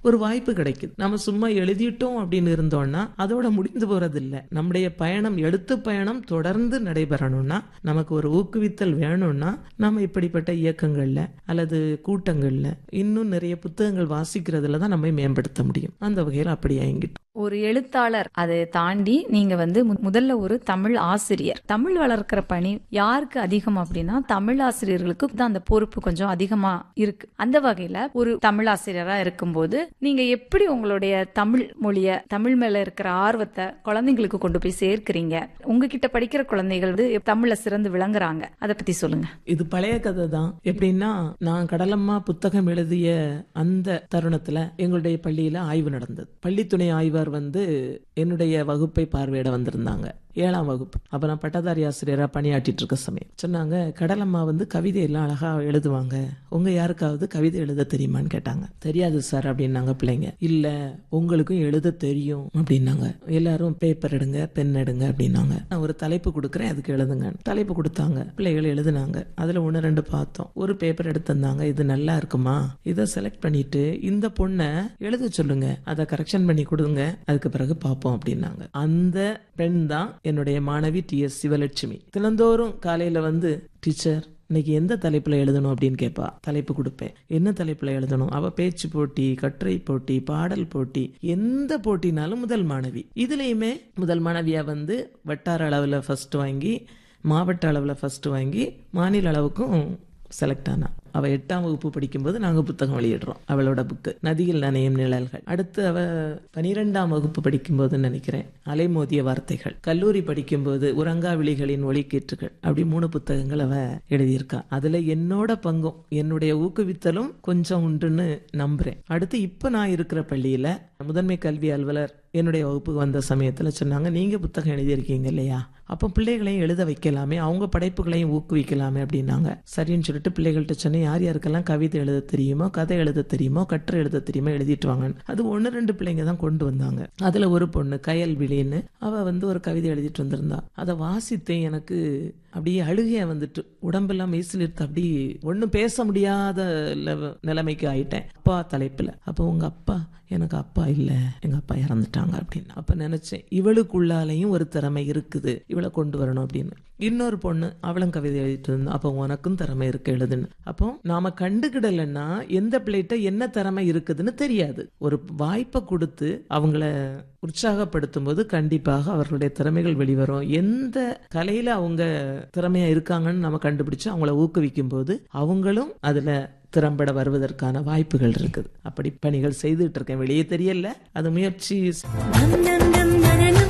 ஒரு வாய்ப்பு கிடைக்குது நம்ம சும்மா எழுதிட்டோம் அப்படின்னு இருந்தோம்னா அதோட முடிந்து போறது இல்ல நம்முடைய பயணம் எழுத்து பயணம் தொடர்ந்து நடைபெறணும்னா நமக்கு ஒரு ஊக்குவித்தல் வேணும்னா நம்ம இப்படிப்பட்ட இயக்கங்கள்ல அல்லது கூட்டங்கள்ல இன்னும் நிறைய புத்தகங்கள் வாசிக்கிறதுல தான் நம்ம மேம்படுத்த முடியும் அந்த வகையில் அப்படி இயங்கிட்டோம் ஒரு எழுத்தாளர் அதை தாண்டி நீங்க வந்து மு- முதல்ல ஒரு தமிழ் ஆசிரியர் தமிழ் வளர்க்கிற பணி யாருக்கு அதிகம் அப்படின்னா தமிழ் ஆசிரியர்களுக்கு தான் அந்த பொறுப்பு கொஞ்சம் அதிகமா இருக்கு அந்த வகையில ஒரு தமிழ் ஆசிரியரா இருக்கும்போது நீங்க எப்படி உங்களுடைய தமிழ் மொழிய தமிழ் மேல இருக்கிற ஆர்வத்தை குழந்தைங்களுக்கு கொண்டு போய் சேர்க்கிறீங்க உங்ககிட்ட படிக்கிற குழந்தைகள் வந்து தமிழ்ல சிறந்து விளங்குறாங்க அதை பத்தி சொல்லுங்க இது பழைய கதை தான் எப்படின்னா நான் கடலம்மா புத்தகம் எழுதிய அந்த தருணத்துல எங்களுடைய பள்ளியில ஆய்வு நடந்தது பள்ளி துணை ஆய்வார் வந்து என்னுடைய வகுப்பை பார்வையிட வந்திருந்தாங்க ஏழாம் வகுப்பு அப்ப நான் பட்டதாரி ஆசிரியரா பணியாற்றிட்டு இருக்க சமயம் சொன்னாங்க கடலம்மா வந்து கவிதை எல்லாம் அழகா எழுதுவாங்க உங்க யாருக்காவது கவிதை எழுத தெரியுமான்னு கேட்டாங்க தெரியாது சார் அப்படின்னாங்க பிள்ளைங்க இல்ல உங்களுக்கும் எழுத தெரியும் அப்படின்னாங்க எல்லாரும் பேப்பர் எடுங்க பென் எடுங்க அப்படின்னாங்க நான் ஒரு தலைப்பு கொடுக்குறேன் அதுக்கு எழுதுங்க தலைப்பு கொடுத்தாங்க பிள்ளைகள் எழுதுனாங்க அதுல ஒன்று ரெண்டு பார்த்தோம் ஒரு பேப்பர் எடுத்திருந்தாங்க இது நல்லா இருக்குமா இதை செலக்ட் பண்ணிட்டு இந்த பொண்ணை எழுத சொல்லுங்க அதை கரெக்ஷன் பண்ணி கொடுங்க அதுக்கு பிறகு பார்ப்போம் அப்படின்னாங்க அந்த பெண் தான் என்னுடைய மாணவி டி எஸ் சிவலட்சுமி தினந்தோறும் காலையில வந்து டீச்சர் இன்னைக்கு எந்த தலைப்புல எழுதணும் அப்படின்னு கேட்பா தலைப்பு கொடுப்பேன் என்ன தலைப்புல எழுதணும் அவ பேச்சு போட்டி கட்டுரை போட்டி பாடல் போட்டி எந்த போட்டினாலும் முதல் மாணவி இதுலயுமே முதல் மாணவியா வந்து வட்டார அளவுல ஃபர்ஸ்ட் வாங்கி மாவட்ட அளவுல ஃபர்ஸ்ட் வாங்கி மாநில அளவுக்கும் செலக்ட் ஆனா அவ எட்டாம் வகுப்பு படிக்கும்போது நாங்க புத்தகம் வெளியிடுறோம் அவளோட புக்கு நதியில் நனையும் நிழல்கள் அடுத்து அவ பனிரெண்டாம் வகுப்பு படிக்கும்போது நினைக்கிறேன் அலைமோதிய வார்த்தைகள் கல்லூரி படிக்கும்போது உறங்கா விழிகளின் ஒளிக்கீற்றுகள் அப்படி மூணு புத்தகங்கள் அவ எழுதியிருக்கா அதுல என்னோட பங்கும் என்னுடைய ஊக்குவித்தலும் கொஞ்சம் உண்டுன்னு நம்புறேன் அடுத்து இப்ப நான் இருக்கிற பள்ளியில முதன்மை கல்வி அலுவலர் என்னுடைய வகுப்புக்கு வந்த சமயத்துல சொன்னாங்க நீங்க புத்தகம் எழுதியிருக்கீங்க இல்லையா அப்போ பிள்ளைகளையும் எழுத வைக்கலாமே அவங்க படைப்புகளையும் ஊக்குவிக்கலாமே அப்படின்னாங்க சரின்னு சொல்லிட்டு பிள்ளைகள்கிட்ட சொன்னேன் யார் யாருக்கெல்லாம் கவிதை எழுத தெரியுமோ கதை எழுத தெரியுமோ கட்டுரை எழுத தெரியுமோ எழுதிட்டு வாங்கன்னு அது ஒன்று ரெண்டு பிள்ளைங்க தான் கொண்டு வந்தாங்க அதுல ஒரு பொண்ணு கயல் விழின்னு அவ வந்து ஒரு கவிதை எழுதிட்டு வந்திருந்தா அதை வாசித்தேன் எனக்கு அப்படியே அழுகையா வந்துட்டு உடம்பெல்லாம் மெய்சிலிருத்து அப்படி ஒன்றும் பேச முடியாத லெவ- நிலைமைக்கு ஆயிட்டேன் அப்பா தலைப்புல அப்போ உங்க அப்பா எனக்கு அப்பா இல்ல எங்க அப்பா இறந்துட்டாங்க அப்படின்னு அப்ப நினைச்சேன் இவளுக்குள்ளாலையும் ஒரு திறமை இருக்குது இவளை கொண்டு வரணும் அப்படின்னு இன்னொரு பொண்ணு அவளும் கவிதை எழுதிட்டு இருந்தா அப்போ உனக்கும் திறமை இருக்கு எழுதுன்னு அப்போ நாம கண்டுக்கிடலைன்னா எந்த பிள்ளைகிட்ட என்ன திறமை இருக்குதுன்னு தெரியாது ஒரு வாய்ப்பை கொடுத்து அவங்கள உற்சாகப்படுத்தும் போது கண்டிப்பாக அவர்களுடைய திறமைகள் வெளிவரும் எந்த கலையில அவங்க திறமையா இருக்காங்கன்னு நம்ம கண்டுபிடிச்சு அவங்கள ஊக்குவிக்கும் போது அவங்களும் அதுல திறம்பட வருவதற்கான வாய்ப்புகள் இருக்குது அப்படி பணிகள் செய்துட்டு இருக்கேன் வெளியே தெரியல அது முயற்சி നം നം നം നനനം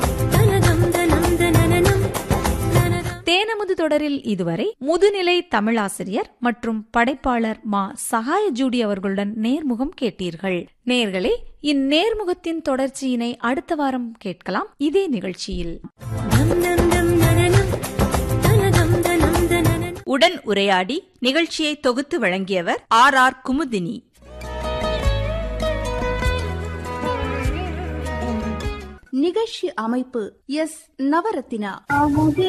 തനകം തനം തനനം തനകം தேனமுது தொடரில் இதுவரை முதுநிலை தமிழாசிரியர் மற்றும் படைப்பாளர் மா சகாய ஜூடி அவர்களுடன் நேர்முகம் கேட்டீர்கள் நேர்களே இந்நேர்முகத்தின் தொடர்ச்சியினை அடுத்த வாரம் கேட்கலாம் இதே நிகழ்ச்சியில் നം നം നം നനനം തനകം തനം തനനം உடன் உரையாடி நிகழ்ச்சியை தொகுத்து வழங்கியவர் ஆர் ஆர் குமுதினி நிகழ்ச்சி அமைப்பு எஸ் நவரத்தினா